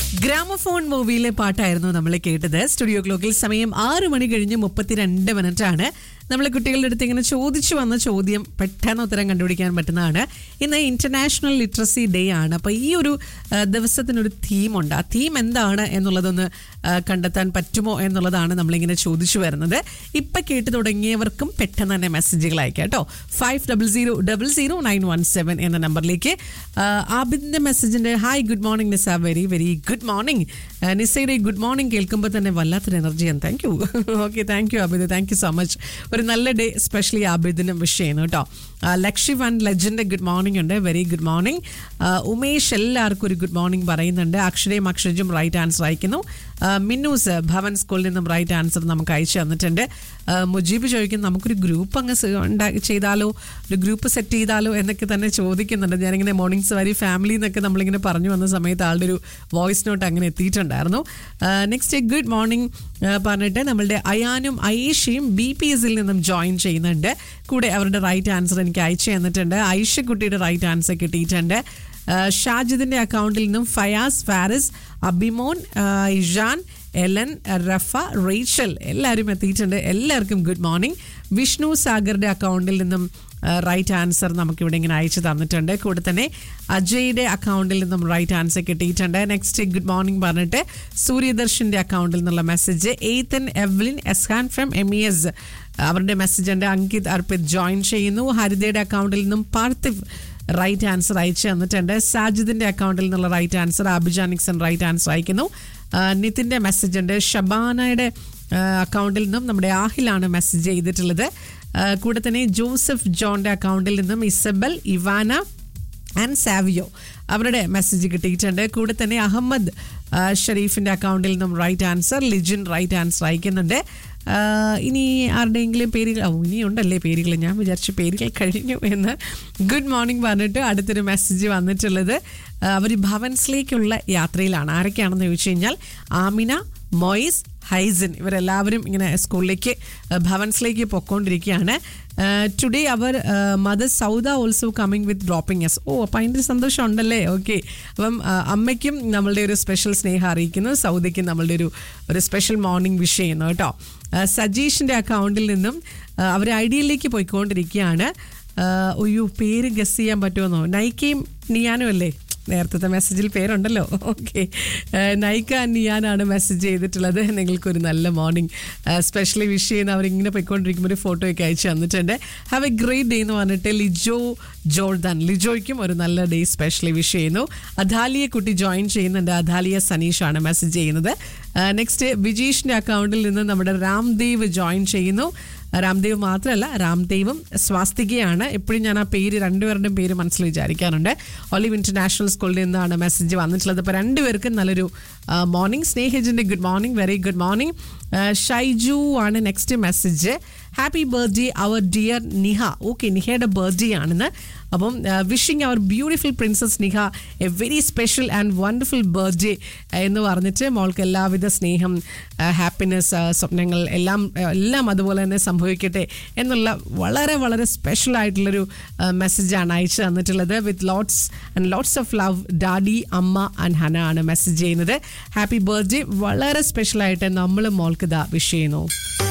gramophone മൂവിയിലെ പാട്ടായിരുന്നു നമ്മൾ കേട്ടത് സ്റ്റുഡിയോ ക്ലോക്കിൽ സമയം ആറ് മണി കഴിഞ്ഞ് മുപ്പത്തിരണ്ട് മിനിറ്റ് ആണ് നമ്മൾ കുട്ടികളുടെ അടുത്ത് ഇങ്ങനെ ചോദിച്ചു വന്ന ചോദ്യം പെട്ടെന്ന് ഉത്തരം കണ്ടുപിടിക്കാൻ പറ്റുന്നതാണ് ഇന്ന് ഇന്റർനാഷണൽ ലിറ്ററസി ഡേ ആണ് അപ്പോൾ ഈ ഒരു ആ, ദിവസത്തിനൊരു തീമുണ്ട് ആ തീം എന്താണ് എന്നുള്ളതൊന്ന് ആ, കണ്ടെത്താൻ പറ്റുമോ എന്നുള്ളതാണ് നമ്മളിങ്ങനെ ചോദിച്ചു വരുന്നത് ഇപ്പം കേട്ട് തുടങ്ങിയവർക്കും പെട്ടെന്ന് തന്നെ മെസ്സേജുകൾ അയക്കാം കേട്ടോ five double zero double zero nine one seven എന്ന നമ്പറിലേക്ക് ആ, ആബിദിന്റെ മെസ്സേജിന്റെ hi good morning Nisa very very good morning നിസയുടെ ഗുഡ് മോർണിംഗ് കേൾക്കുമ്പോൾ തന്നെ വല്ലാത്തൊരു എനർജിയാണ് thank you okay thank you Abid thank you so much ഒരു നല്ല ഡേ സ്പെഷ്യലി ആബിദിനും വിഷ് ചെയ്യുന്നു കേട്ടോ ആ, Lakshiv and legend good morning ഉണ്ട് വെരി ഗുഡ് മോർണിംഗ് ഉമേഷ് എല്ലാവർക്കും ഒരു ഗുഡ് മോർണിംഗ് പറയുന്നുണ്ട് അക്ഷരയും അക്ഷരജും റൈറ്റ് ആൻസർ അയക്കുന്നു ആ, മിന്നൂസ് ഭവൻ സ്കൂളിൽ നിന്നും റൈറ്റ് ആൻസർ നമുക്ക് അയച്ചു തന്നിട്ടുണ്ട് ആ, മുജീബ് ചോദിക്കുന്നു നമുക്കൊരു ഗ്രൂപ്പ് അങ്ങ് സ- ഉണ്ടാ- ചെയ്താലോ ഒരു ഗ്രൂപ്പ് സെറ്റ് ചെയ്താലോ എന്നൊക്കെ തന്നെ ചോദിക്കുന്നുണ്ട് ഞാനിങ്ങനെ മോർണിംഗ് സവാരി ഫാമിലി എന്നൊക്കെ നമ്മളിങ്ങനെ പറഞ്ഞു വന്ന സമയത്ത് ആളുടെ ഒരു വോയിസ് നോട്ട് അങ്ങനെ എത്തിയിട്ടുണ്ടായിരുന്നു നെക്സ്റ്റ് ഗുഡ് മോർണിംഗ് പറഞ്ഞിട്ട് നമ്മളുടെ അയാനും അയേഷയും ബി പി എസിൽ നിന്നും ജോയിൻ ചെയ്യുന്നുണ്ട് കൂടെ അവരുടെ റൈറ്റ് ആൻസർ എനിക്ക് അയച്ചു തന്നിട്ടുണ്ട് ഐഷക്കുട്ടിയുടെ റൈറ്റ് ആൻസർ കിട്ടിയിട്ടുണ്ട് ആ, ഷാജിദിന്റെ അക്കൗണ്ടിൽ നിന്നും ഫയാസ് ഫാരിസ് അബിമോൻ ആ, ഇഷാൻ എലൻ റഫ റേച്ചൽ എല്ലാവരും എത്തിയിട്ടുണ്ട് എല്ലാവർക്കും ഗുഡ് മോർണിംഗ് വിഷ്ണു സാഗറിന്റെ അക്കൗണ്ടിൽ നിന്നും റൈറ്റ് ആൻസർ നമുക്കിവിടെ ഇങ്ങനെ അയച്ചു തന്നിട്ടുണ്ട് കൂടെ തന്നെ അജയുടെ അക്കൗണ്ടിൽ നിന്നും റൈറ്റ് ആൻസർ കിട്ടിയിട്ടുണ്ട് നെക്സ്റ്റ് ഗുഡ് മോർണിംഗ് പറഞ്ഞിട്ട് സൂര്യദർശന്റെ അക്കൗണ്ടിൽ നിന്നുള്ള message Ethan Evelyn Eshan from M E S അവരുടെ മെസ്സേജ് ഉണ്ട് അങ്കിത് അർപ്പിത് ജോയിൻ ചെയ്യുന്നു ഹരിതയുടെ അക്കൗണ്ടിൽ നിന്നും പാർത്ഥിവ് റൈറ്റ് ആൻസർ അയച്ചു തന്നിട്ടുണ്ട് സാജിദിന്റെ അക്കൗണ്ടിൽ നിന്നുള്ള right answer Abhija Nixon right answer അയക്കുന്നു ആ, നിതിന്റെ മെസ്സേജ് ഉണ്ട് ഷബാനയുടെ ആ, അക്കൗണ്ടിൽ നിന്നും നമ്മുടെ ആഹിലാണ് മെസ്സേജ് ചെയ്തിട്ടുള്ളത് ആ, കൂടെ തന്നെ ജോസഫ് ജോണിന്റെ അക്കൗണ്ടിൽ നിന്നും ഇസബൽ ഇവാന ആൻഡ് സാവിയോ അവരുടെ മെസ്സേജ് കിട്ടിയിട്ടുണ്ട് കൂടെ തന്നെ അഹമ്മദ് ആ, ഷരീഫിന്റെ അക്കൗണ്ടിൽ നിന്നും right answer Lijin right answer അയക്കുന്നുണ്ട് ആ, ഇനി ആരുടെയെങ്കിലും പേരുകൾ ഓ ഇനി ഉണ്ടല്ലേ പേരുകൾ ഞാൻ വിചാരിച്ചു പേരുകൾ കഴിഞ്ഞു എന്ന് ഗുഡ് മോർണിംഗ് പറഞ്ഞിട്ട് അടുത്തൊരു മെസ്സേജ് വന്നിട്ടുള്ളത് അവർ ഭവൻസിലേക്കുള്ള യാത്രയിലാണ് ആരൊക്കെയാണെന്ന് ചോദിച്ചു കഴിഞ്ഞാൽ ആമിന മോയിസ് ഹൈസൻ ഇവരെല്ലാവരും ഇങ്ങനെ സ്കൂളിലേക്ക് ആ, ഭവൻസിലേക്ക് പൊക്കോണ്ടിരിക്കുകയാണ് today our mother Souda also coming with dropping എസ് ഓ അപ്പം അതിൻ്റെ സന്തോഷം ഉണ്ടല്ലേ ഓക്കെ അപ്പം ആ, അമ്മയ്ക്കും നമ്മളുടെ ഒരു സ്പെഷ്യൽ സ്നേഹം അറിയിക്കുന്നു സൗദയ്ക്കും നമ്മളുടെ ഒരു ഒരു സ്പെഷ്യൽ മോർണിംഗ് വിഷ് ചെയ്യുന്നു കേട്ടോ ആ, സജീഷിൻ്റെ അക്കൗണ്ടിൽ നിന്നും അവർ ഐഡിയയിലേക്ക് പോയിക്കൊണ്ടിരിക്കുകയാണ് ആ, ഒയ്യോ പേര് ഗസ് ചെയ്യാൻ പറ്റുമെന്നോ നൈക്കയും നിയാനും അല്ലേ നേരത്തെ മെസ്സേജിൽ പേരുണ്ടല്ലോ ഓക്കെ നൈക്ക നിയാനാണ് മെസ്സേജ് ചെയ്തിട്ടുള്ളത് നിങ്ങൾക്കൊരു നല്ല മോർണിംഗ് സ്പെഷ്യലി വിഷ് ചെയ്യുന്ന അവരിങ്ങനെ പോയിക്കൊണ്ടിരിക്കുമ്പോൾ ഒരു ഫോട്ടോ ഒക്കെ അയച്ചു തന്നിട്ടുണ്ട് ഹാവ് എ ഗ്രേറ്റ് ഡേ എന്ന് പറഞ്ഞിട്ട് ലിജോ ജോർദാൻ ലിജോയ്ക്കും ഒരു നല്ല ഡേ സ്പെഷ്യലി വിഷ് ചെയ്യുന്നു അധാലിയെ കുട്ടി ജോയിൻ ചെയ്യുന്നുണ്ട് അധാലിയ സനീഷാണ് മെസ്സേജ് ചെയ്യുന്നത് നെക്സ്റ്റ് വിജീഷിന്റെ അക്കൗണ്ടിൽ നിന്ന് നമ്മുടെ രാംദേവ് ജോയിൻ ചെയ്യുന്നു രാംദേവ് മാത്രമല്ല രാംദേവും സ്വാസ്തികയാണ് എപ്പോഴും ഞാൻ ആ പേര് രണ്ടുപേരുടെയും പേര് മനസ്സിൽ വിചാരിക്കാറുണ്ട് ഒലിവ് ഇന്റർനാഷണൽ സ്കൂളിൽ നിന്നാണ് മെസ്സേജ് വന്നിട്ടുള്ളത് അപ്പോൾ രണ്ടുപേർക്കും നല്ലൊരു മോർണിംഗ് സ്നേഹജിൻ്റെ good morning very good morning Shaiju ആണ് next message happy birthday our dear Niha okay നിഹയുടെ ബർത്ത്ഡേ ആണെന്ന് അപ്പം wishing our beautiful princess Niha a very special and wonderful birthday എന്ന് പറഞ്ഞിട്ട് മോൾക്ക് എല്ലാവിധ സ്നേഹം ഹാപ്പിനെസ് സ്വപ്നങ്ങൾ എല്ലാം എല്ലാം അതുപോലെ തന്നെ സംഭവിക്കട്ടെ എന്നുള്ള വളരെ വളരെ സ്പെഷ്യൽ ആയിട്ടുള്ളൊരു മെസ്സേജാണ് അയച്ചു തന്നിട്ടുള്ളത് with lots and lots of love daddy അമ്മ ആൻഡ് ഹന ആണ് മെസ്സേജ് ചെയ്യുന്നത് ഹാപ്പി ബർത്ത്ഡേ വളരെ സ്പെഷ്യൽ ആയിട്ട് നമ്മൾ മോൾക്ക് ഇതാ വിഷ് ചെയ്യുന്നു